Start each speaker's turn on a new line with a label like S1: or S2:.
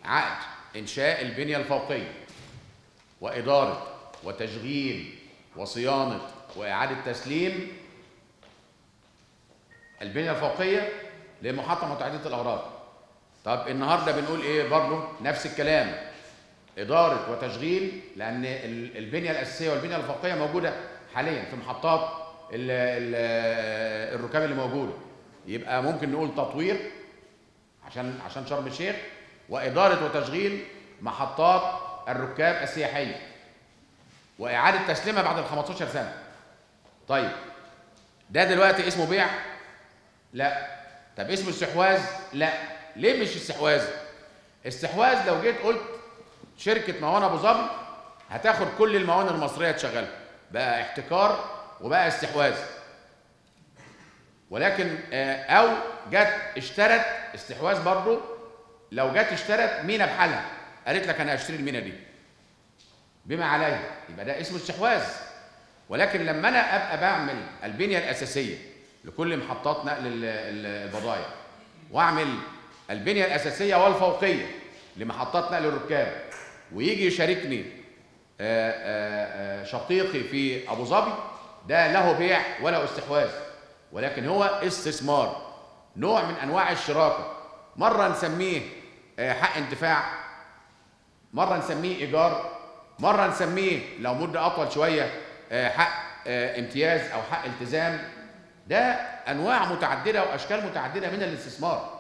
S1: عقد انشاء البنيه الفوقيه واداره وتشغيل وصيانه واعاده تسليم البنيه الفوقيه لمحطه متعدده الاغراض طب النهارده بنقول ايه برضه نفس الكلام اداره وتشغيل لان ال- البنيه الاساسيه والبنيه الفوقيه موجوده حاليا في محطات ال- ال- الركاب اللي موجوده يبقى ممكن نقول تطوير عشان عشان شرم الشيخ واداره وتشغيل محطات الركاب السياحيه واعاده تسليمها بعد ال 15 سنه طيب ده دلوقتي اسمه بيع لا طب اسمه استحواذ لا ليه مش استحواذ استحواذ لو جيت قلت شركه موانئ ابو ظبي هتاخد كل الموانئ المصريه تشغلها بقى احتكار وبقى استحواذ ولكن آه، او جت اشترت استحواذ برضه لو جت اشترت مينا بحالها قالت لك انا هشتري المينا دي بما عليها يبقى ده اسمه استحواذ ولكن لما انا ابقى بعمل البنيه الاساسيه لكل محطات نقل ال- ال- البضائع واعمل البنيه الاساسيه والفوقيه لمحطات نقل الركاب ويجي يشاركني آه، آه، آه، شقيقي في ابو ظبي ده له بيع ولا استحواذ ولكن هو استثمار نوع من انواع الشراكه مره نسميه آه، حق انتفاع مره نسميه ايجار مره نسميه لو مده اطول شويه آه، حق آه، امتياز او حق التزام ده انواع متعدده واشكال متعدده من الاستثمار